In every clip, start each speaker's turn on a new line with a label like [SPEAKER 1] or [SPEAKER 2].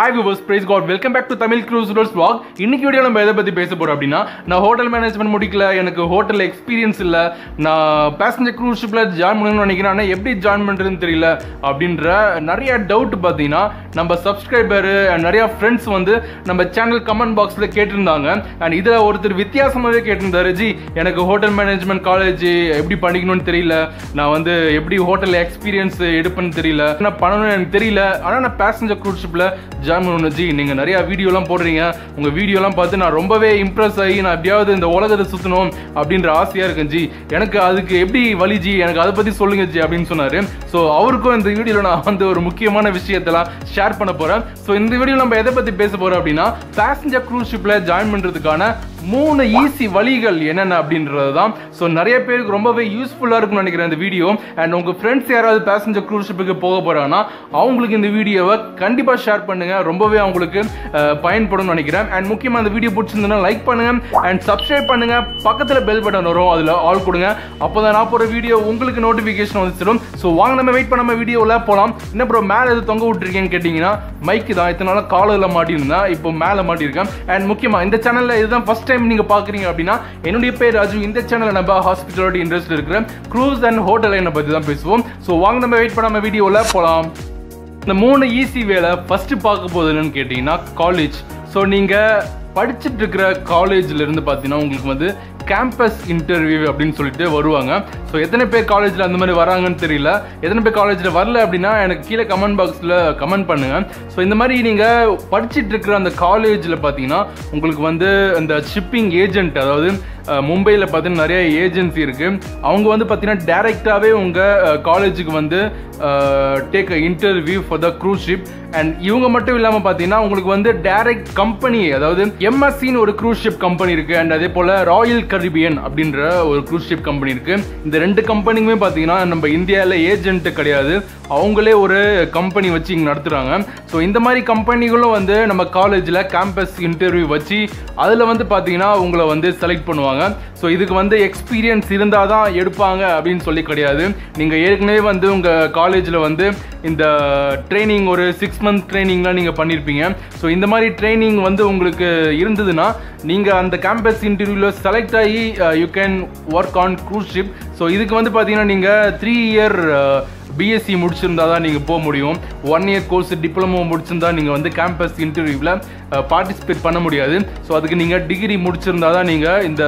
[SPEAKER 1] hi viewers praise God welcome back to Tamil cruise roads vlog இன்னைக்கு video நம்ம எதை பற்றி பேச போகிறோம் அப்படின்னா நான் ஹோட்டல் மேனேஜ்மெண்ட் முடிக்கல எனக்கு ஹோட்டல் எக்ஸ்பீரியன்ஸ் இல்லை நான் பேசஞ்சர் க்ரூஸ் ஷிப்பில் ஜாயின் பண்ணணும்னு நினைக்கிறேன் ஆனால் எப்படி ஜாயின் பண்ணுறதுன்னு தெரியல அப்படின்ற நிறைய டவுட் பார்த்தீங்கன்னா நம்ம சப்ஸ்கிரைபர் நிறைய ஃப்ரெண்ட்ஸ் வந்து நம்ம சேனல் கமெண்ட் பாக்ஸில் கேட்டிருந்தாங்க அண்ட் இதில் ஒருத்தர் வித்தியாசமாகவே கேட்டிருந்தாரு ஜி எனக்கு ஹோட்டல் மேனேஜ்மெண்ட் காலேஜ் எப்படி படிக்கணும்னு தெரியல நான் வந்து எப்படி ஹோட்டல் எக்ஸ்பீரியன்ஸ் எடுப்பேன்னு தெரியல என்ன பண்ணணும்னு எனக்கு தெரியல ஆனால் நான் பேசஞ்சர் க்ரூஸ் ஷிப்பில் ஜாயின் பண்ணணும் ஜி நீங்கள் நிறையா வீடியோலாம் போடுறீங்க உங்கள் வீடியோலாம் பார்த்து நான் ரொம்பவே இம்ப்ரெஸ் ஆகி நான் எப்படியாவது இந்த உலகத்தை சுற்றணும் அப்படின்ற ஆசையாக இருக்கேன் ஜி எனக்கு அதுக்கு எப்படி வழி ஜி எனக்கு அதை பற்றி சொல்லுங்க ஜி அப்படின்னு சொன்னார் ஸோ அவருக்கும் இந்த வீடியோவில் நான் வந்து ஒரு முக்கியமான விஷயத்தெல்லாம் ஷேர் பண்ண போகிறேன் ஸோ இந்த வீடியோ நம்ம எதை பற்றி பேச போகிறோம் அப்படின்னா பேசஞ்சர் க்ரூஸ் ஷிப்பில் ஜாயின் பண்ணுறதுக்கான மூணு ஈஸி வழிகள் என்னென்ன அப்படின்றது தான் ஸோ நிறைய பேருக்கு ரொம்பவே யூஸ்ஃபுல்லாக இருக்கும்னு நினைக்கிறேன் இந்த வீடியோ அண்ட் உங்கள் ஃப்ரெண்ட்ஸ் யாராவது பேசஞ்சர் க்ரூஸ் ஷிப்புக்கு போக போகிறாங்கன்னா அவங்களுக்கு இந்த வீடியோவை கண்டிப்பாக ஷேர் பண்ணுங்க ரொம்பவே அவங்களுக்கு அஹ், பயன்படும்னு நினைக்கிறேன் அண்ட் முக்கியமாக இந்த வீடியோ பிடிச்சிருந்ததுன்னா லைக் பண்ணுங்க அண்ட் சப்ஸ்கிரைப் பண்ணுங்க பக்கத்தில் பெல் பட்டன் வரும் அதில் ஆல் கொடுங்க அப்போ தான் நான் போகிற வீடியோ உங்களுக்கு நோட்டிஃபிகேஷன் வந்துச்சிடும் ஸோ வாங்க நம்ம வெயிட் பண்ணாம வீடியோவில் போகலாம் என்ன ப்ரோ மேலே எது தொங்க விட்டுருக்கேன்னு கேட்டிங்கன்னா மைக்கு தான் இத்தனை நாளாக காலரில் மாட்டியிருந்தேன் இப்போ மேலே மாட்டியிருக்கேன் அண்ட் முக்கியமாக இந்த சேனலில் இதுதான் ஃபர்ஸ்ட் டைம் நீங்கள் பார்க்குறீங்க அப்படின்னா என்னுடைய பேர் ராஜு இந்த சேனலில் நம்ம ஹாஸ்பிட்டாலிட்டி இண்டஸ்ட்ரி இருக்கிற க்ரூஸ் அண்ட் ஹோட்டல் லைனை பற்றி தான் பேசுவோம் ஸோ வாங்க நம்ம வெயிட் பண்ணாம வீடியோவில் போகலாம் இந்த மூணு ஈஸி வேலை ஃபர்ஸ்ட் பார்க்க போகுது என்னன்னு கேட்டிங்கன்னா காலேஜ் ஸோ நீங்கள் படிச்சுட்டு இருக்கிற காலேஜ்ல இருந்து பார்த்தீங்கன்னா உங்களுக்கு வந்து கேம்பஸ் இன்டர்வியூ அப்படின்னு சொல்லிட்டு வருவாங்க ஸோ எத்தனை பேர் காலேஜில் அந்த மாதிரி வராங்கன்னு தெரியல எத்தனை பேர் காலேஜில் வரல அப்படின்னா எனக்கு கீழே கமெண்ட் பாக்ஸில் கமெண்ட் பண்ணுங்க ஸோ இந்த மாதிரி நீங்கள் படிச்சுட்டு இருக்கிற அந்த காலேஜில் பார்த்தீங்கன்னா உங்களுக்கு வந்து அந்த ஷிப்பிங் ஏஜென்ட் அதாவது அஹ், மும்பையில் பார்த்தீங்கன்னா நிறைய ஏஜென்சி இருக்குது அவங்க வந்து பார்த்தீங்கன்னா டேரெக்டாகவே உங்கள் காலேஜுக்கு வந்து take a interview for the cruise ship and இவங்க மட்டும் இல்லாமல் பார்த்தீங்கன்னா உங்களுக்கு வந்து டைரக்ட் கம்பெனி அதாவது எம்எஸ்சின்னு ஒரு க்ரூஸ் ஷிப் கம்பெனி இருக்குது அண்ட் அதே போல் ராயல் கரிபியன் அப்படின்ற ஒரு க்ரூஸ் ஷிப் கம்பெனி இருக்குது இந்த ரெண்டு கம்பெனிக்குமே பார்த்தீங்கன்னா நம்ம இந்தியாவில் ஏஜென்ட் கிடையாது அவங்களே ஒரு கம்பெனி வச்சு இங்கே நடத்துகிறாங்க ஸோ இந்த மாதிரி கம்பெனிகளும் வந்து நம்ம காலேஜில் கேம்பஸ் இன்டர்வியூ வச்சு அதில் வந்து பார்த்தீங்கன்னா உங்களை வந்து செலக்ட் பண்ணுவாங்க ஸோ இதுக்கு வந்து எக்ஸ்பீரியன்ஸ் இருந்தால் தான் எடுப்பாங்க அப்படின்னு சொல்லி கிடையாது நீங்கள் ஏற்கனவே வந்து உங்கள் காலேஜில் வந்து இந்த ட்ரைனிங் ஒரு சிக்ஸ் மந்த் ட்ரைனிங்லாம் நீங்கள் பண்ணியிருப்பீங்க ஸோ இந்த மாதிரி ட்ரைனிங் வந்து உங்களுக்கு இருந்ததுன்னா நீங்கள் அந்த கேம்பஸ் இன்டர்வியூவில் செலக்ட் ஆகி you can work on cruise ship so இதுக்கு வந்து பார்த்தீங்கன்னா நீங்கள் த்ரீ இயர் பிஎஸ்சி முடிச்சிருந்தா தான் நீங்கள் போக முடியும் ஒன் இயர் கோர்ஸ் டிப்ளமோ முடிச்சிருந்தா நீங்கள் வந்து கேம்பஸ் இன்டர்வியூவில் பார்ட்டிசிபேட் பண்ண முடியாது ஸோ அதுக்கு நீங்கள் டிகிரி முடிச்சிருந்தா தான் நீங்கள் இந்த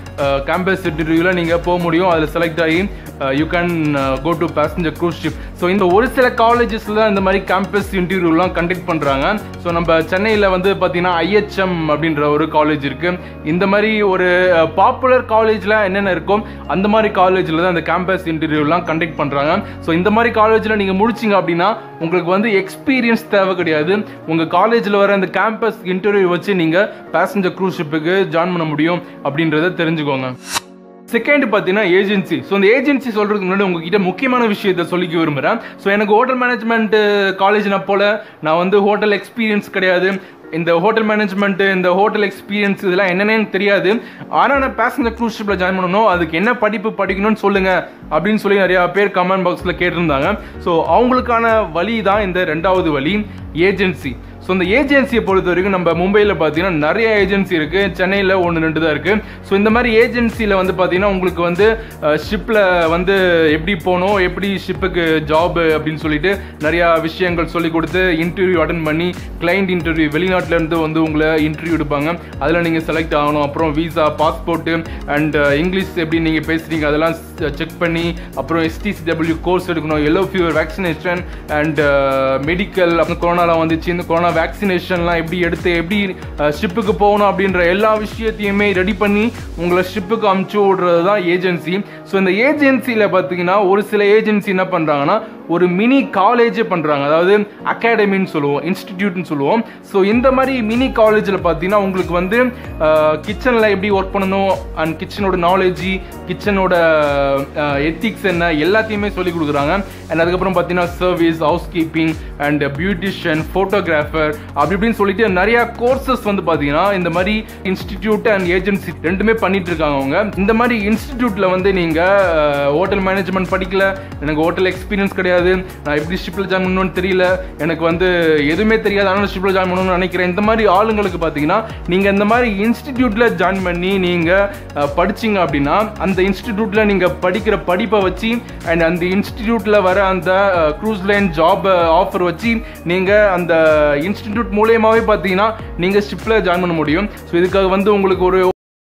[SPEAKER 1] கேம்பஸ் இன்டர்வியூவில் நீங்கள் போக முடியும் அதில் செலக்ட் ஆகி you can go to passenger cruise ship so இந்த ஒரு சில காலேஜஸில் இந்த மாதிரி கேம்பஸ் இன்டர்வியூலாம் கண்டக்ட் பண்ணுறாங்க ஸோ நம்ம சென்னையில் வந்து பார்த்தீங்கன்னா ஐஹெச்எம் அப்படின்ற ஒரு காலேஜ் இருக்குது இந்த மாதிரி ஒரு பாப்புலர் காலேஜில் என்னென்ன இருக்கோ அந்த மாதிரி காலேஜில் தான் இந்த கேம்பஸ் இன்டர்வியூலாம் கண்டக்ட் பண்ணுறாங்க ஸோ இந்த மாதிரி காலேஜில் நீங்கள் முடிச்சிங்க அப்படின்னா உங்களுக்கு வந்து எக்ஸ்பீரியன்ஸ் தேவை கிடையாது உங்கள் காலேஜில் வர அந்த கேம்பஸ் இன்டர்வியூ வச்சு நீங்கள் பேசஞ்சர் க்ரூஸ் ஷிப்புக்கு ஜாயின் பண்ண முடியும் அப்படின்றத தெரிஞ்சுக்கோங்க செகண்ட் பார்த்தீங்கன்னா ஏஜென்சி ஸோ இந்த ஏஜென்சி சொல்கிறதுக்கு முன்னாடி உங்ககிட்ட முக்கியமான விஷயத்தை சொல்லிக்க விரும்புகிறேன் ஸோ எனக்கு ஹோட்டல் மேனேஜ்மெண்ட் காலேஜ் நான் போல நான் வந்து ஹோட்டல் எக்ஸ்பீரியன்ஸ் கிடையாது இந்த ஹோட்டல் மேனேஜ்மெண்ட் இந்த ஹோட்டல் எக்ஸ்பீரியன்ஸ் இதெல்லாம் என்னென்னு தெரியாது ஆனால் நான் பேசஞ்சர் க்ரூஸ் ஷிப்பில் ஜாயின் பண்ணணும் அதுக்கு என்ன படிப்பு படிக்கணும்னு சொல்லுங்க அப்படின்னு சொல்லி நிறையா பேர் கமெண்ட் பாக்ஸில் கேட்டிருந்தாங்க ஸோ அவங்களுக்கான வழி தான் இந்த ரெண்டாவது வழி ஏஜென்சி ஸோ இந்த ஏஜென்சியை பொறுத்த வரைக்கும் நம்ம மும்பையில் பார்த்தீங்கன்னா நிறைய ஏஜென்சி இருக்குது சென்னையில் ஒன்று ரெண்டு தான் இருக்குது ஸோ இந்த மாதிரி ஏஜென்சியில் வந்து பார்த்தீங்கன்னா உங்களுக்கு வந்து ஷிப்பில் வந்து எப்படி போகணும் எப்படி ஷிப்புக்கு ஜாப் அப்படின்னு சொல்லிட்டு நிறையா விஷயங்கள் சொல்லி கொடுத்து இன்டர்வியூ அட்டன் பண்ணி கிளைண்ட் இன்டர்வியூ வெளிநாட்டிலேருந்து வந்து உங்களை இன்டர்வியூ எடுப்பாங்க அதில் நீங்கள் செலக்ட் ஆகணும் அப்புறம் வீசா பாஸ்போர்ட்டு அண்ட் இங்கிலீஷ் எப்படி நீங்கள் பேசுகிறீங்க அதெல்லாம் செக் பண்ணி அப்புறம் எஸ்டிசிடபிள்யூ கோர்ஸ் எடுக்கணும் yellow fever vaccination and medical அப்புறம் கொரோனாலாம் வந்துச்சு இந்த கொரோனா வேக்சினேஷன்லாம் எப்படி எடுத்து எப்படி ஷிப்புக்கு போகணும் அப்படின்ற எல்லா விஷயத்தையுமே ரெடி பண்ணி உங்களை ஷிப்புக்கு அமுச்சு விடுறது தான் ஏஜென்சி ஸோ இந்த ஏஜென்சியில் பார்த்தீங்கன்னா ஒரு சில ஏஜென்சி என்ன பண்ணுறாங்கன்னா ஒரு மினி காலேஜே பண்ணுறாங்க அதாவது அகாடமின்னு சொல்லுவோம் இன்ஸ்டிடியூட்னு சொல்லுவோம் ஸோ இந்த மாதிரி மினி காலேஜில் பார்த்தீங்கன்னா உங்களுக்கு வந்து கிச்சனில் எப்படி ஒர்க் பண்ணணும் அண்ட் கிச்சனோட நாலேஜி கிச்சனோட எத்திக்ஸ் என்ன எல்லாத்தையுமே சொல்லி கொடுக்குறாங்க அண்ட் அதுக்கப்புறம் பார்த்தீங்கன்னா service housekeeping and beautician photographer அப்படி இப்படின்னு சொல்லிட்டு நிறைய கோர்சஸ் வந்து பார்த்தீங்கன்னா இந்த மாதிரி இன்ஸ்டிடியூட் அண்ட் ஏஜென்சி ரெண்டுமே பண்ணிட்டு இருக்காங்க அவங்க இந்த மாதிரி இன்ஸ்டிடியூட்ல வந்து நீங்க ஹோட்டல் மேனேஜ்மெண்ட் படிக்கல எனக்கு ஹோட்டல் எக்ஸ்பீரியன்ஸ் கிடையாது தெரியாது நான் எப்படி ஷிப்பில் ஜாயின் பண்ணணும்னு தெரியல எனக்கு வந்து எதுவுமே தெரியாது ஆனால் ஷிப்பில் ஜாயின் பண்ணணும்னு நினைக்கிறேன் இந்த மாதிரி ஆளுங்களுக்கு பார்த்தீங்கன்னா நீங்கள் இந்த மாதிரி இன்ஸ்டிடியூட்டில் ஜாயின் பண்ணி நீங்கள் படிச்சீங்க அப்படின்னா அந்த இன்ஸ்டிடியூட்டில் நீங்கள் படிக்கிற படிப்பை வச்சு அண்ட் அந்த இன்ஸ்டிடியூட்டில் வர அந்த க்ரூஸ் லைன் ஜாப் ஆஃபர் வச்சு நீங்கள் அந்த இன்ஸ்டிடியூட் மூலியமாகவே பார்த்தீங்கன்னா நீங்கள் ஷிப்பில் ஜாயின் பண்ண முடியும் ஸோ இதுக்காக வந்து உங்களுக்கு ஒரு